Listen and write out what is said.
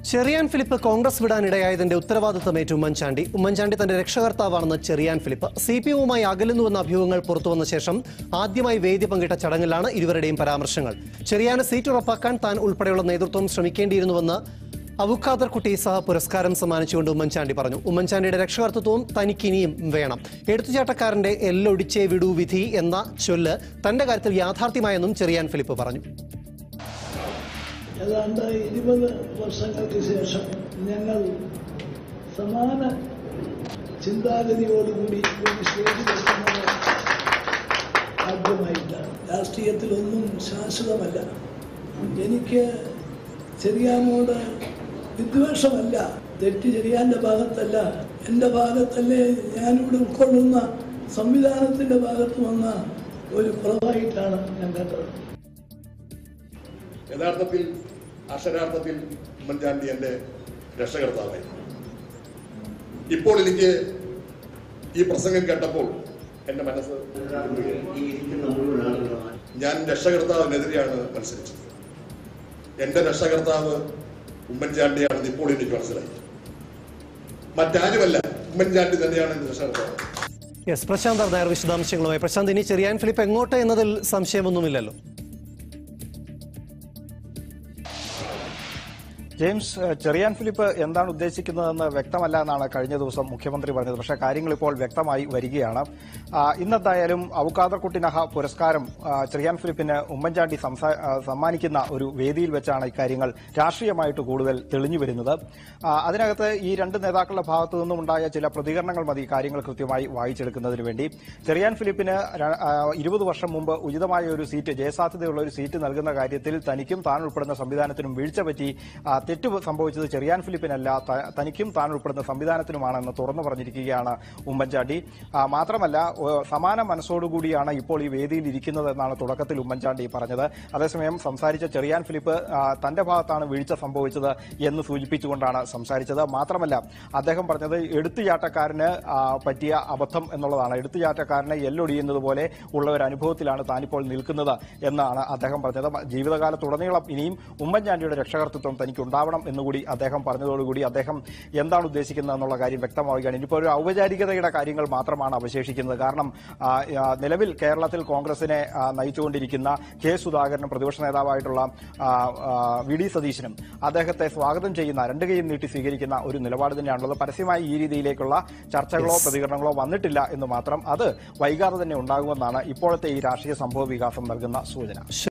ചെറിയാൻ ഫിലിപ്പ് കോൺഗ്രസ് വിടാനിടയായതിന്റെ ഉത്തരവാദിത്തമേറ്റ് ഉമ്മൻചാണ്ടി ഉമ്മൻചാണ്ടി തന്റെ രക്ഷകർത്താവാണെന്ന് ചെറിയാൻ ഫിലിപ്പ് സി പി എമ്മുമായി അകലുന്നുവെന്ന അഭ്യൂഹങ്ങൾ പുറത്തുവന്ന ശേഷം ആദ്യമായി വേദി പങ്കിട്ട ചടങ്ങിലാണ് ഇരുവരുടെയും പരാമർശങ്ങൾ ചെറിയാന് സീറ്റ് ഉറപ്പാക്കാൻ താൻ ഉൾപ്പെടെയുള്ള നേതൃത്വം ശ്രമിക്കേണ്ടിയിരുന്നുവെന്ന് അബുഖാദർ കുട്ടി സഹ പുരസ്കാരം സമ്മാനിച്ചുകൊണ്ട് ഉമ്മൻചാണ്ടി പറഞ്ഞു ഉമ്മൻചാണ്ടിയുടെ രക്ഷകർത്തൃത്വവും തനിക്കിനിയും വേണം എടുത്തുചാട്ടക്കാരന്റെ എല്ലൊടിച്ചേ വിടൂ വിധി എന്ന ചൊല്ല് തന്റെ കാര്യത്തിൽ യാഥാർത്ഥ്യമായെന്നും ചെറിയാൻ ഫിലിപ്പ് പറഞ്ഞു ഏതാണ്ട് ഇരുപത് വർഷങ്ങൾക്ക് ശേഷം ഞങ്ങൾ സമാന ചിന്താഗതിയോടുകൂടി ഒരു സ്റ്റേജിലെത്തുന്നത് ആദ്യമായിട്ടാണ് രാഷ്ട്രീയത്തിലൊന്നും ശാശ്വതമല്ല എനിക്ക് ചെറിയാനോട് വിദ്വേഷമല്ല തെറ്റ് ചെറിയാൻ്റെ ഭാഗത്തല്ല എൻ്റെ ഭാഗത്തല്ലേ ഞാനിവിടെ ഉൾക്കൊള്ളുന്ന സംവിധാനത്തിൻ്റെ ഭാഗത്ത് വന്ന ഒരു കുറവായിട്ടാണ് ഞാൻ കണ്ടത് യഥാർത്ഥത്തിൽ അക്ഷരാർത്ഥത്തിൽ ഉമ്മൻചാണ്ടി എൻ്റെ രക്ഷകർത്താവായി ഇപ്പോൾ എനിക്ക് ഈ പ്രസംഗം കേട്ടപ്പോൾ എൻ്റെ മനസ്സ് ഞാൻ രക്ഷകർത്താവിനെതിരെയാണ് മത്സരിച്ചത് എൻ്റെ രക്ഷകർത്താവ് ഉമ്മൻചാണ്ടിയാണെന്ന് ഇപ്പോൾ എനിക്ക് മനസ്സിലായി മറ്റാരുമല്ല ഉമ്മൻചാണ്ടി തന്നെയാണ് എൻ്റെ രക്ഷകർത്താവ് യെസ് പ്രശാന്ത് നായർ വിശദാംശങ്ങളുമായി പ്രശാന്ത് ഇനി ചെറിയാൻ ഫിലിപ്പ് എങ്ങോട്ട് എന്നതിൽ സംശയമൊന്നുമില്ലല്ലോ ജെയിംസ് ഏഹ്, ചെറിയാൻ ഫിലിപ്പ് എന്താണ് ഉദ്ദേശിക്കുന്നതെന്ന് വ്യക്തമല്ല എന്നാണ് കഴിഞ്ഞ ദിവസം മുഖ്യമന്ത്രി പറഞ്ഞത് പക്ഷേ കാര്യങ്ങൾ ഇപ്പോൾ വ്യക്തമായി വരികയാണ് ആ, ഇന്നെന്തായാലും ഔക്കാദർകുട്ടി നഹ പുരസ്കാരം ആ, ചെറിയാൻ ഫിലിപ്പിന് ഉമ്മൻചാണ്ടി സംസാ- ആ, സമ്മാനിക്കുന്ന ഒരു വേദിയിൽ വെച്ചാണ് ഇക്കാര്യങ്ങൾ രാഷ്ട്രീയമായിട്ട് കൂടുതൽ തെളിഞ്ഞു വരുന്നത് ആ, അതിനകത്ത് ഈ രണ്ട് നേതാക്കളുടെ ഭാഗത്തു നിന്നും ഉണ്ടായ ചില പ്രതികരണങ്ങൾ മതി കാര്യങ്ങൾ കൃത്യമായി വായിച്ചെടുക്കുന്നതിന് വേണ്ടി ചെറിയാൻ ഫിലിപ്പിന് ര- ആ, ഇരുപത് വർഷം മുമ്പ് ഉചിതമായ ഒരു സീറ്റ് ജയസാധ്യതയുള്ള ഒരു സീറ്റ് നൽകുന്ന കാര്യത്തിൽ തനിക്കും താൻ ഉൾപ്പെടുന്ന സംവിധാനത്തിനും വീഴ്ച പറ്റി ആ, തെറ്റ് സംഭവിച്ചത് ചെറിയാൻ ഫിലിപ്പിനല്ല ത- തനിക്കും താൻ ഉൾപ്പെടുന്ന സംവിധാനത്തിനുമാണെന്ന് തുറന്നു പറഞ്ഞിരിക്കുകയാണ് ഉമ്മൻചാണ്ടി ആ, മാത്രമല്ല ഓ, സമാന മനസ്സോടുകൂടിയാണ് ഇപ്പോൾ ഈ വേദിയിൽ ഇരിക്കുന്നത് എന്നാണ് തുടക്കത്തിൽ ഉമ്മൻചാണ്ടി പറഞ്ഞത് അതേസമയം സംസാരിച്ച ചെറിയാൻ ഫിലിപ്പ് ആ, തന്റെ ഭാഗത്താണ് വീഴ്ച സംഭവിച്ചത് എന്ന് സൂചിപ്പിച്ചുകൊണ്ടാണ് സംസാരിച്ചത് മാത്രമല്ല അദ്ദേഹം പറഞ്ഞത് എടുത്തുചാട്ടക്കാരന് ആ, പറ്റിയ അബദ്ധം എന്നുള്ളതാണ് എടുത്തുചാട്ടക്കാരനെ എല്ലൊടിയുന്നത് പോലെ ഉള്ള ഒരു അനുഭവത്തിലാണ് താനിപ്പോൾ നിൽക്കുന്നത് എന്നാണ് അദ്ദേഹം പറഞ്ഞത് ജീവിതകാലത്തുടനീളം ഇനിയും ഉമ്മൻചാണ്ടിയുടെ രക്ഷകർത്തൃത്വം തനിക്ക് ഉണ്ടാവണം എന്നുകൂടി അദ്ദേഹം പറഞ്ഞതോടുകൂടി അദ്ദേഹം എന്താണ് ഉദ്ദേശിക്കുന്നത് എന്നുള്ള കാര്യം വ്യക്തമാവുകയാണ് ഇനിയിപ്പോൾ ഒരു ഔപചാരികതയുടെ കാര്യങ്ങൾ മാത്രമാണ് അവശേഷിക്കുന്നത് കാരണം ആ, ആ, നിലവിൽ കേരളത്തിൽ കോൺഗ്രസിനെ ആ, നയിച്ചുകൊണ്ടിരിക്കുന്ന കെ സുധാകരനും പ്രതിപക്ഷ നേതാവായിട്ടുള്ള ആ, ആ, വി ഡി സതീശനും അദ്ദേഹത്തെ സ്വാഗതം ചെയ്യുന്ന രണ്ട് കൈയും നീട്ടി സ്വീകരിക്കുന്ന ഒരു നിലപാട് തന്നെയാണുള്ളത് പരസ്യമായി ഈ രീതിയിലേക്കുള്ള ചർച്ചകളോ പ്രതികരണങ്ങളോ വന്നിട്ടില്ല എന്ന് മാത്രം അത് വൈകാതെ തന്നെ ഉണ്ടാകുമെന്നാണ് ഇപ്പോഴത്തെ ഈ രാഷ്ട്രീയ സംഭവ വികാസം നൽകുന്ന സൂചന